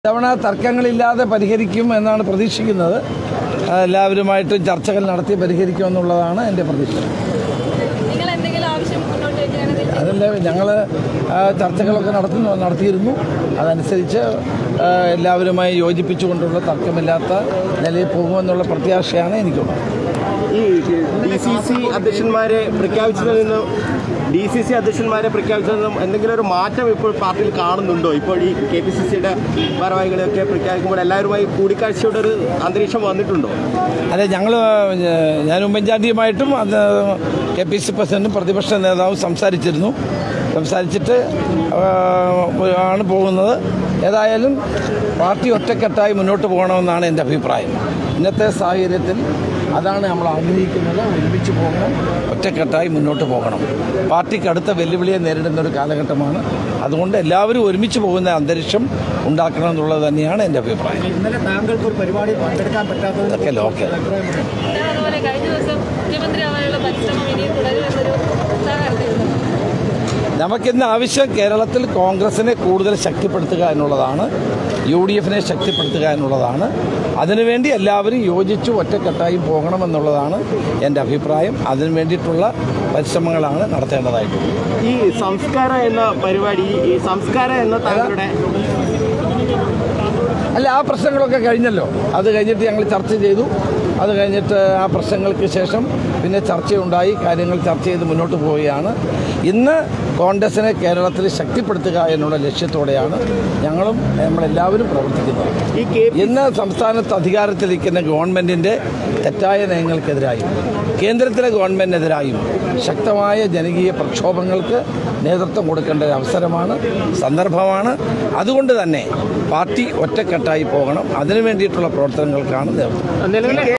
ഇത്തവണ തർക്കങ്ങളില്ലാതെ പരിഹരിക്കും എന്നാണ് പ്രതീക്ഷിക്കുന്നത് ആ, എല്ലാവരുമായിട്ടും ചർച്ചകൾ നടത്തി പരിഹരിക്കുമെന്നുള്ളതാണ് എൻ്റെ പ്രതീക്ഷ നിങ്ങൾ എന്തെങ്കിലും ആവശ്യം മുന്നോട്ട് വയ്ക്കുകയാണെങ്കിൽ അതല്ല ഞങ്ങൾ ചർച്ചകളൊക്കെ നടത്തുന്നു നടത്തിയിരുന്നു അതനുസരിച്ച് ആ, എല്ലാവരുമായി യോജിപ്പിച്ചുകൊണ്ടുള്ള തർക്കമില്ലാത്ത നിലയിൽ പോകുമെന്നുള്ള പ്രത്യാശയാണ് എനിക്കുള്ളത് ഈ ഡി സി സി അധ്യക്ഷന്മാരെ പ്രഖ്യാപിച്ചതിൽ നിന്ന് ഡി സി സി അധ്യക്ഷന്മാരെ പ്രഖ്യാപിച്ചതിൽ നിന്നും എന്തെങ്കിലും ഒരു മാറ്റം ഇപ്പോൾ പാർട്ടിയിൽ കാണുന്നുണ്ടോ ഇപ്പോൾ ഈ കെ പി സി സിയുടെ ഭാരവാഹികളെയൊക്കെ പ്രഖ്യാപിക്കുമ്പോൾ എല്ലാവരുമായി കൂടിക്കാഴ്ചയുടെ ഒരു അന്തരീക്ഷം വന്നിട്ടുണ്ടോ അതെ ഞങ്ങൾ ഞാൻ ഉമ്മൻചാണ്ടിയുമായിട്ടും അത് കെ പി സി പ്രസിഡന്റും പ്രതിപക്ഷ നേതാവും സംസാരിച്ചിരുന്നു സംസാരിച്ചിട്ട് ആ, ആണ് പോകുന്നത് ഏതായാലും പാർട്ടി ഒറ്റക്കെട്ടായി മുന്നോട്ട് പോകണമെന്നാണ് എൻ്റെ അഭിപ്രായം ഇന്നത്തെ സാഹചര്യത്തിൽ അതാണ് നമ്മൾ ആഗ്രഹിക്കുന്നത് ഒരുമിച്ച് പോകണം ഒറ്റക്കെട്ടായി മുന്നോട്ട് പോകണം പാർട്ടിക്ക് അടുത്ത വെല്ലുവിളിയെ നേരിടുന്ന ഒരു കാലഘട്ടമാണ് അതുകൊണ്ട് എല്ലാവരും ഒരുമിച്ച് പോകുന്ന അന്തരീക്ഷം ഉണ്ടാക്കണം എന്നുള്ളത് തന്നെയാണ് എൻ്റെ അഭിപ്രായം ഇന്നലെ താങ്കൾക്ക് ഒരു പരിപാടി പങ്കെടുക്കാൻ പറ്റാത്തത് ഇതൊക്കെ ലോക്കൽ അതുപോലെ കഴിഞ്ഞ ദിവസം മുഖ്യമന്ത്രി ആവാനുള്ള പരിശ്രമം ഇനിയും തുടരുമെന്നൊരു ഉത്സാഹമായിരുന്നു നമുക്കിന്ന് ആവശ്യം കേരളത്തിൽ കോൺഗ്രസിനെ കൂടുതൽ ശക്തിപ്പെടുത്തുക എന്നുള്ളതാണ് യു ഡി എഫിനെ ശക്തിപ്പെടുത്തുക എന്നുള്ളതാണ് അതിനുവേണ്ടി എല്ലാവരും യോജിച്ച് ഒറ്റക്കെട്ടായി പോകണമെന്നുള്ളതാണ് എൻ്റെ അഭിപ്രായം അതിനു വേണ്ടിയിട്ടുള്ള പരിശ്രമങ്ങളാണ് നടത്തേണ്ടതായിട്ടുള്ളത് ഈ സംസ്കാര എന്ന പരിപാടി ഈ സംസ്കാര എന്ന താങ്കളുടെ അല്ല ആ പ്രശ്നങ്ങളൊക്കെ കഴിഞ്ഞല്ലോ അത് കഴിഞ്ഞിട്ട് ഞങ്ങൾ ചർച്ച ചെയ്തു അത് കഴിഞ്ഞിട്ട് ആ പ്രശ്നങ്ങൾക്ക് ശേഷം പിന്നെ ചർച്ചയുണ്ടായി കാര്യങ്ങൾ ചർച്ച ചെയ്ത് മുന്നോട്ട് പോവുകയാണ് ഇന്ന് കോൺഗ്രസിനെ കേരളത്തിൽ ശക്തിപ്പെടുത്തുക എന്നുള്ള ലക്ഷ്യത്തോടെയാണ് ഞങ്ങളും നമ്മളെല്ലാവരും പ്രവർത്തിക്കുന്നത് ഈ കെ ഇന്ന് സംസ്ഥാനത്ത് അധികാരത്തിലിരിക്കുന്ന ഗവൺമെൻറ്റിൻ്റെ തെറ്റായ നയങ്ങൾക്കെതിരായും കേന്ദ്രത്തിലെ ഗവൺമെൻറ്റിനെതിരായും ശക്തമായ ജനകീയ പ്രക്ഷോഭങ്ങൾക്ക് നേതൃത്വം കൊടുക്കേണ്ട ഒരു അവസരമാണ് സന്ദർഭമാണ് അതുകൊണ്ട് തന്നെ പാർട്ടി ഒറ്റക്കെട്ടായി പോകണം അതിനു വേണ്ടിയിട്ടുള്ള പ്രവർത്തനങ്ങൾക്കാണ് നേതൃത്വം നിലവിലെ